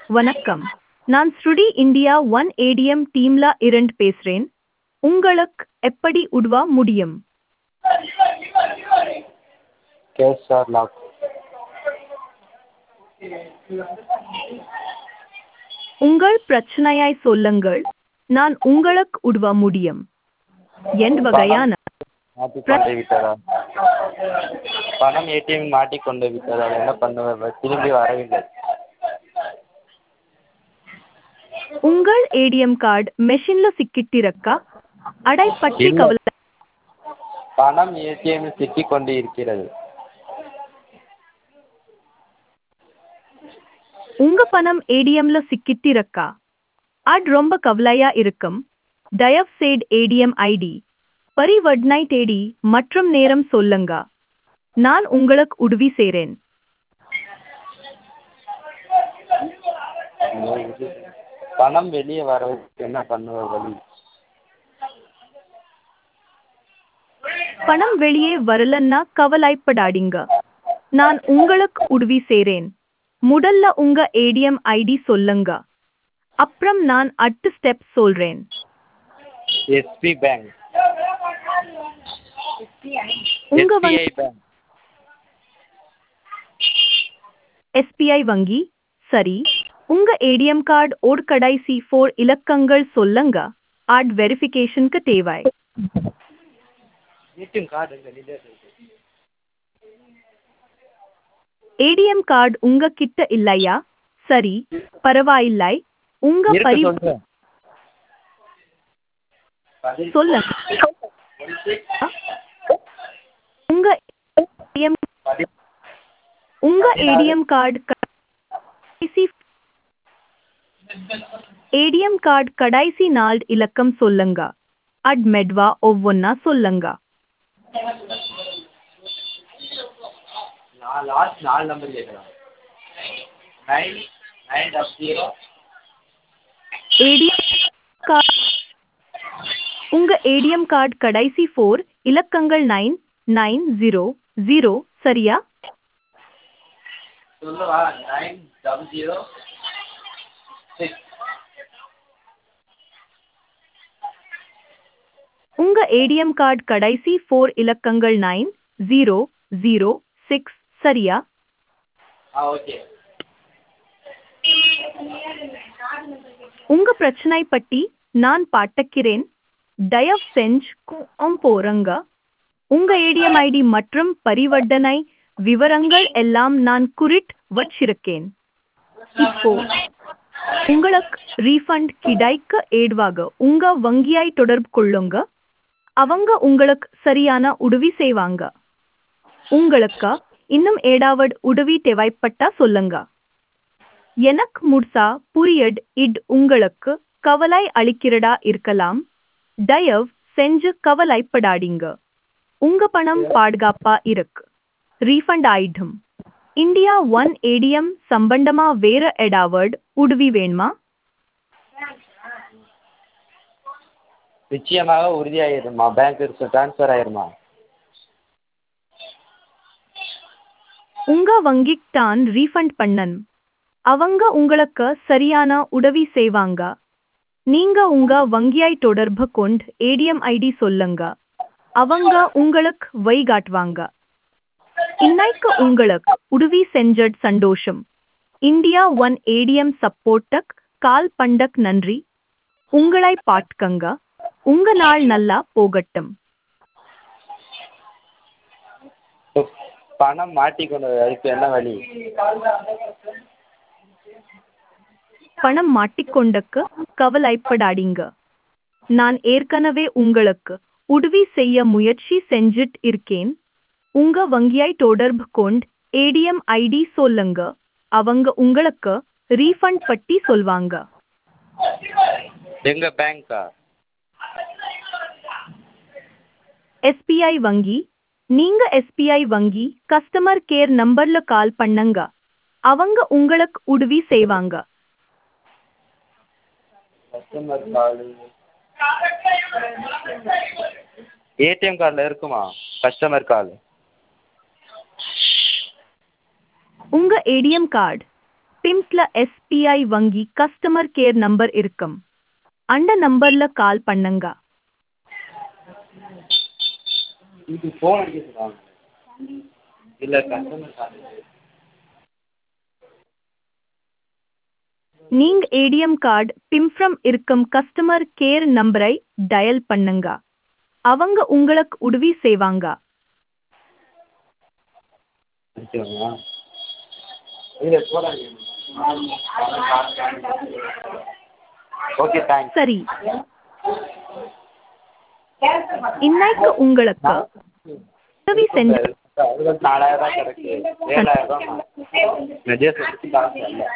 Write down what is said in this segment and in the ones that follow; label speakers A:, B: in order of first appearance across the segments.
A: வணக்கம் நான் ஸ்ருடி இந்தியா ஒன் ஏடிஎம் டீம்ல இருந்து பேசுறேன் உங்களுக்கு எப்படி உதவ முடியும்
B: கேஷ் ஆர் லாக்
A: உங்கள் பிரச்சனையை சொல்லுங்கள் நான் உங்களுக்கு உதவ முடியும் எந்த வகையான
B: மாட்டிக்கொண்டு விட்டதா பணம் ஏடிஎம் மாட்டிக்கொண்டு விட்டதா என்ன பண்ணுவது திரும்பி வரவில்லை
A: உங்கள் ஏடிஎம் கார்டு மெஷின்ல சிக்கிட்டிருக்கா அடை பற்றி
B: இல்லை.
A: கவலை
B: பணம் ஏடிஎம்மில் சிக்கிக் கொண்டு இருக்கிறது
A: உங்க பணம் ஏடிஎம்ல சிக்கிட்டிருக்கா அது ரொம்ப கவலையா இருக்கும் தயவு செய்து ஏடிஎம் ஐடி பரிவர்த்தனை தேதி மற்றும் நேரம் சொல்லுங்க நான் உங்களுக்கு உதவி செய்றேன்
B: பணம் வெளியே வரதுக்கு என்ன பண்ணுவது வழி
A: பணம் வெளியே வரலன்னா கவலைப்படாதீங்க நான் உங்களுக்கு உதவி செய்றேன் முதல்ல உங்க ஏடிஎம் ஐடி சொல்லுங்க அப்புறம் நான் அடுத்த ஸ்டெப் சொல்றேன்
B: எஸ்பி பேங்க்
A: உங்க வங்கி
B: எஸ்பிஐ பேங்க்
A: எஸ்பிஐ வங்கி சரி உங்க ஏடிஎம் கார்டு ஓர் கடைசி ஃபோர் இலக்கங்கள் சொல்லுங்க ஆட் வெரிஃபிகேஷனுக்கு தேவை
B: ஏடிஎம் கார்டு
A: ஏடிஎம் கார்டு உங்க கிட்ட இல்லையா சரி பரவாயில்லை உங்க
B: இருக்கு
A: பரி
B: சொல்றேன்
A: சொல்லுங்க உங்க ATM உங்க ஏடிஎம் கார்டு கடைசி ஏடிஎம் கார்டு கடைசி நாலு இலக்கம் சொல்லுங்க அட் மெட்வா ஒவ்வொன்னா சொல்லுங்க
B: நான் லாஸ்ட் நாலு நம்பர் கேட்குறேன் nine nine double zero
A: ATM card உங்க ஏடிஎம் கார்டு கடைசி ஃபோர் இலக்கங்கள் நைன் நைன் ஜீரோ ஜீரோ சரியா
B: சொல்லுவா நைன் டபுள் ஜீரோ சிக்ஸ்
A: உங்க ஏடிஎம் கார்டு கடைசி ஃபோர் இலக்கங்கள் நைன் ஜீரோ ஜீரோ சிக்ஸ் சரியா
B: ஆ ஓகே
A: உங்க பிரச்சனை பற்றி நான் பாட்டக்கிறேன் தயவு செஞ்சு கோம் போறங்க உங்க ஏடிஎம் ஐடி மற்றும் பரிவர்த்தனை விவரங்கள் எல்லாம் நான் குறிட் வச்சிருக்கேன் இப்போ உங்களுக்கு ரீஃபண்ட் கிடைக்க ஏதுவாக உங்க வங்கியை தொடர்பு கொள்ளுங்க அவங்க உங்களுக்கு சரியான உதவி செய்வாங்க உங்களுக்கு இன்னும் ஏதாவது உதவி தேவைப்பட்டா சொல்லுங்க எனக்கு முழுசா புரியட் இட் உங்களுக்கு கவலை அளிக்கிறதா இருக்கலாம் தயவு செஞ்சு கவலைப்படாதீங்க உங்க பணம் பாதுகாப்பா இருக்கு ரீஃபண்ட் ஆயிடும் இந்தியா ஒன் ஏடிஎம் சம்பந்தமா வேற ஏதாவது உதவி வேணுமா
B: நிச்சயமாக உறுதியாகிடுமா பேங்க்கு ட்ரான்ஸ்ஃபர் ஆயிருமா
A: உங்க வங்கிக்கு தான் ரீஃபண்ட் பண்ணன் அவங்க உங்களுக்கு சரியான உதவி செய்வாங்க நீங்க உங்க வங்கியை தொடர்பு கொண்டு ஏடிஎம் ஐடி சொல்லுங்க அவங்க உங்களுக்கு வழிகாட்டுவாங்க இன்னைக்கு உங்களுக்கு உதவி செஞ்சட் சந்தோஷம் இந்தியா ஒன் ஏடிஎம் சப்போர்ட்டக் கால் பண்டக் நன்றி உங்களை பாட்கங்க உங்க நாள் நல்லா போகட்டும்
B: பணம் மாட்டிக்கொண்டது அதுக்கு என்ன வழி
A: பணம் மாட்டிக்கொண்டக்கு கவலைப்படாதீங்க நான் ஏற்கனவே உங்களுக்கு உதவி செய்ய முயற்சி செஞ்சுட்டு இருக்கேன் உங்க வங்கியை தொடர்பு கொண்டு ஏடிஎம் ஐடி சொல்லுங்க அவங்க உங்களுக்கு ரீஃபண்ட் பட்டி சொல்வாங்க
B: எங்க பேங்க்கா
A: எஸ்பிஐ வங்கி நீங்க எஸ்பிஐ வங்கி கஸ்டமர் கேர் நம்பர்ல கால் பண்ணுங்க அவங்க உங்களுக்கு உதவி செய்வாங்க
B: கஸ்டமர் கார்டு ஏடிஎம் கார்டில் இருக்குமா கஸ்டமர் கார்டு
A: உங்க ஏடிஎம் கார்டு பிம்ஸ்ல எஸ்பிஐ வங்கி கஸ்டமர் கேர் நம்பர் இருக்கும் அந்த நம்பர்ல கால் பண்ணுங்க
B: இதுக்கு ஃபோன் அடிக்க சொல்லுவாங்க இல்லை கஸ்டமர் கால்
A: நீங்க ஏடிஎம் கார்டு பிம்ஃப்ரம் இருக்கும் கஸ்டமர் கேர் நம்பரை டயல் பண்ணுங்க அவங்க உங்களுக்கு உதவி செய்வாங்க
B: அடிச்சுவாங்களா இல்லை போடாதீங்க ஓகே தேங்க்ஸ்
A: சரி இன்னைக்கு உங்களுக்கு உதவி செஞ்ச
B: அறுபத்தி நாலாயிரம் ரூபாய் கிடக்கு ஏழாயிரம் ரூபாய் மெஜேஸ் எடுத்து காசு இல்லை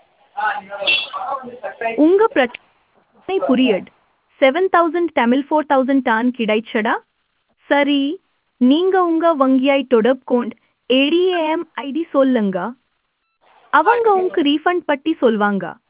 A: உங்க பிரச்சனை புரியட் seven thousand Tamil four thousand டான் கிடைச்சடா சரி நீங்க உங்க வங்கியாய் தொடர்பு கொண்டு ஏடிஏஎம் ஐடி சொல்லுங்க அவங்க உங்க ரீஃபண்ட் பட்டி சொல்வாங்க